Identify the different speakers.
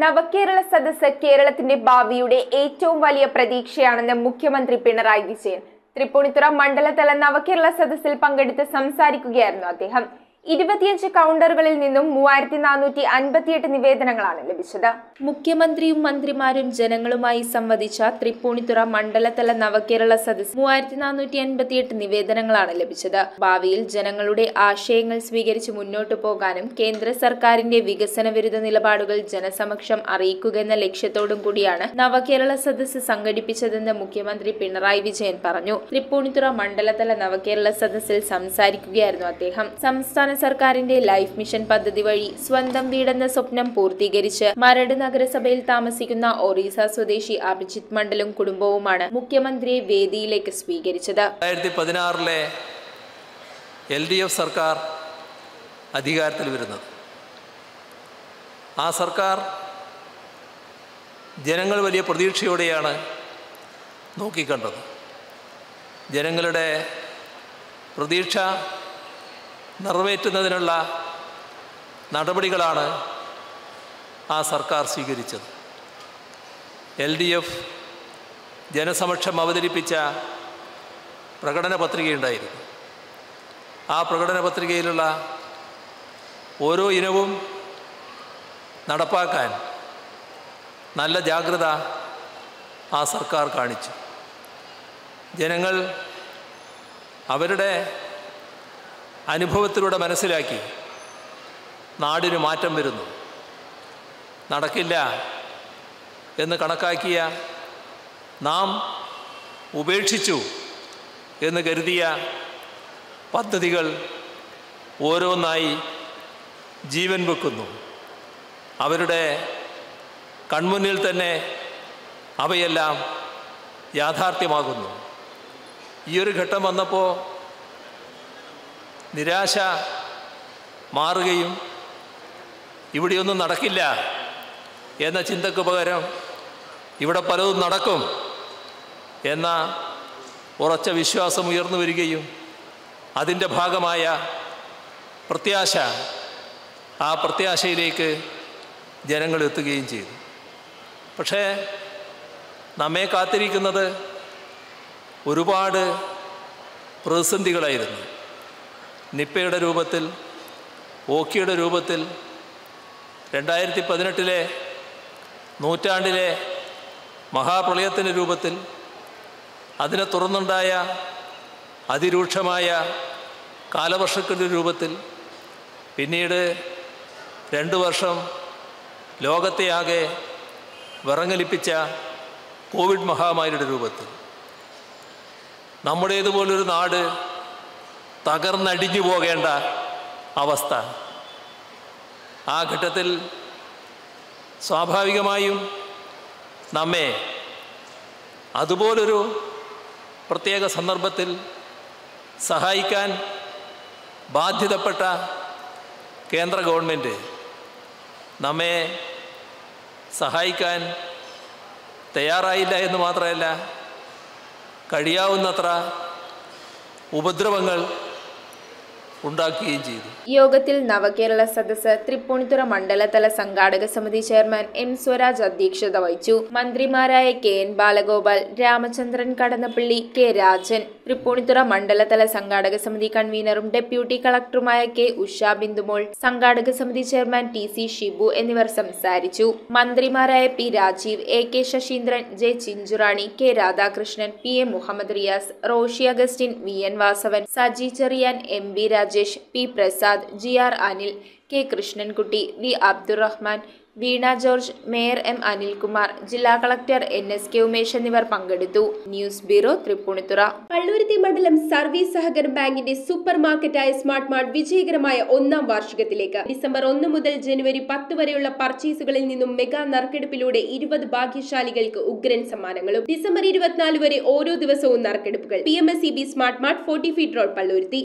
Speaker 1: നവകേരള സദസ്സ് കേരളത്തിന്റെ ഭാവിയുടെ ഏറ്റവും വലിയ പ്രതീക്ഷയാണെന്ന് മുഖ്യമന്ത്രി പിണറായി വിജയൻ തൃപ്പൂണിത്തുറ മണ്ഡലതല നവകേരള സദസ്സിൽ പങ്കെടുത്ത് സംസാരിക്കുകയായിരുന്നു അദ്ദേഹം ഇരുപത്തിയഞ്ച് കൗണ്ടറുകളിൽ നിന്നും മൂവായിരത്തി നാനൂറ്റി അൻപത്തിയെട്ട് നിവേദനങ്ങളാണ് ലഭിച്ചത് മുഖ്യമന്ത്രിയും മന്ത്രിമാരും ജനങ്ങളുമായി സംവദിച്ച തൃപ്പൂണിത്തുറ മണ്ഡലതല നവകേരള സദസ് മൂവായിരത്തി നാനൂറ്റി അൻപത്തിയെട്ട് നിവേദനങ്ങളാണ് ലഭിച്ചത് ഭാവിയിൽ ജനങ്ങളുടെ ആശയങ്ങൾ സ്വീകരിച്ച് മുന്നോട്ടു പോകാനും കേന്ദ്ര സർക്കാരിന്റെ വികസന വിരുദ്ധ നിലപാടുകൾ ജനസമക്ഷം അറിയിക്കുക എന്ന ലക്ഷ്യത്തോടും കൂടിയാണ് നവകേരള സദസ്സ് സംഘടിപ്പിച്ചതെന്ന് മുഖ്യമന്ത്രി പിണറായി വിജയൻ പറഞ്ഞു തൃപ്പൂണിത്തുറ മണ്ഡലതല നവകേരള സദസ്സിൽ സംസാരിക്കുകയായിരുന്നു അദ്ദേഹം സംസ്ഥാന സർക്കാരിന്റെ ലൈഫ് മിഷൻ പദ്ധതി വഴി സ്വന്തം വീടെന്ന സ്വപ്നം പൂർത്തീകരിച്ച് മരട് നഗരസഭയിൽ താമസിക്കുന്ന ഒറീസ സ്വദേശി അഭിജിത് മണ്ഡലും കുടുംബവുമാണ് മുഖ്യമന്ത്രിയെ വേദിയിലേക്ക് സ്വീകരിച്ചത്
Speaker 2: രണ്ടായിരത്തി പതിനാറിലെ എൽ ഡി എഫ് സർക്കാർ അധികാരത്തിൽ വരുന്നത് ആ സർക്കാർ ജനങ്ങൾ വലിയ പ്രതീക്ഷയോടെയാണ് നോക്കിക്കണ്ടത് ജനങ്ങളുടെ പ്രതീക്ഷ നിറവേറ്റുന്നതിനുള്ള നടപടികളാണ് ആ സർക്കാർ സ്വീകരിച്ചത് എൽ ഡി എഫ് ജനസമക്ഷം അവതരിപ്പിച്ച പ്രകടന പത്രികയുണ്ടായിരുന്നു ആ പ്രകടന പത്രികയിലുള്ള ഓരോ ഇനവും നടപ്പാക്കാൻ നല്ല ജാഗ്രത ആ സർക്കാർ കാണിച്ചു ജനങ്ങൾ അവരുടെ അനുഭവത്തിലൂടെ മനസ്സിലാക്കി നാടിന് മാറ്റം വരുന്നു നടക്കില്ല എന്ന് കണക്കാക്കിയ നാം ഉപേക്ഷിച്ചു എന്ന് കരുതിയ പദ്ധതികൾ ഓരോന്നായി ജീവൻ വെക്കുന്നു അവരുടെ കൺമുന്നിൽ തന്നെ അവയെല്ലാം യാഥാർത്ഥ്യമാകുന്നു ഈ ഒരു ഘട്ടം വന്നപ്പോൾ നിരാശ മാറുകയും ഇവിടെയൊന്നും നടക്കില്ല എന്ന ചിന്തക്ക് പകരം ഇവിടെ പലതും നടക്കും എന്ന ഉറച്ച വിശ്വാസം ഉയർന്നു വരികയും അതിൻ്റെ ഭാഗമായ പ്രത്യാശ ആ പ്രത്യാശയിലേക്ക് ജനങ്ങൾ എത്തുകയും ചെയ്തു പക്ഷേ നമ്മെ കാത്തിരിക്കുന്നത് ഒരുപാട് പ്രതിസന്ധികളായിരുന്നു നിപ്പയുടെ രൂപത്തിൽ ഓക്കിയുടെ രൂപത്തിൽ രണ്ടായിരത്തി പതിനെട്ടിലെ നൂറ്റാണ്ടിലെ മഹാപ്രളയത്തിൻ്റെ രൂപത്തിൽ അതിനെ തുറന്നുണ്ടായ അതിരൂക്ഷമായ കാലവർഷത്തിൻ്റെ രൂപത്തിൽ പിന്നീട് രണ്ട് വർഷം ലോകത്തെയാകെ വിറങ്ങലിപ്പിച്ച കോവിഡ് മഹാമാരിയുടെ രൂപത്തിൽ നമ്മുടേതുപോലൊരു നാട് തകർന്നടിഞ്ഞു പോകേണ്ട അവസ്ഥ ആ ഘട്ടത്തിൽ സ്വാഭാവികമായും നമ്മെ അതുപോലൊരു പ്രത്യേക സന്ദർഭത്തിൽ സഹായിക്കാൻ ബാധ്യതപ്പെട്ട കേന്ദ്ര ഗവൺമെൻറ് നമ്മെ സഹായിക്കാൻ തയ്യാറായില്ല എന്ന് മാത്രമല്ല കഴിയാവുന്നത്ര ഉപദ്രവങ്ങൾ ഉണ്ടാക്കുകയും ചെയ്തു
Speaker 1: യോഗത്തിൽ നവകേരള സദസ്സ് തൃപ്പൂണിത്തുറ മണ്ഡലതല സംഘാടക സമിതി ചെയർമാൻ എം സ്വരാജ് അധ്യക്ഷത വഹിച്ചു മന്ത്രിമാരായ K N Balagopal Ramachandran Kadannappally K Rajan Thrippunithura മണ്ഡലതല സംഘാടക സമിതി കൺവീനറും ഡെപ്യൂട്ടി കളക്ടറുമായ കെ ഉഷ ബിന്ദുമോൾ സംഘാടക സമിതി ചെയർമാൻ ടി സി ഷിബു എന്നിവർ സംസാരിച്ചു മന്ത്രിമാരായ P Rajeev A K Saseendran J Chinchurani K Radhakrishnan P A Muhammad Riyas Roshy Augustine V N Vasavan Saji Cherian M B Rajesh P Prasad G R Anil K Krishnankutty V Abdurahiman Veena George mayor M Anilkumar ജില്ലാ collector N S K Umesh എന്നിവർ പങ്കെടുത്തു ന്യൂസ് ബ്യൂറോ തൃപ്പൂണിത്തുറ
Speaker 3: പള്ളുരുത്തി മണ്ഡലം സർവീസ് സഹകരണ ബാങ്കിന്റെ സൂപ്പർ മാർക്കറ്റായ സ്മാർട്ട് മാർട്ട് വിജയകരമായ ഒന്നാം വാർഷികത്തിലേക്ക് ഡിസംബർ ഒന്ന് മുതൽ ജനുവരി പത്ത് വരെയുള്ള പർച്ചേസുകളിൽ നിന്നും മെഗാ നറുക്കെടുപ്പിലൂടെ ഇരുപത് ഭാഗ്യശാലികൾക്ക് ഉഗ്രൻ സമ്മാനങ്ങളും ഡിസംബർ ഇരുപത്തിനാല് വരെ ഓരോ ദിവസവും നറുക്കെടുപ്പുകൾ P M S E B smart mart forty feet road Palluruthy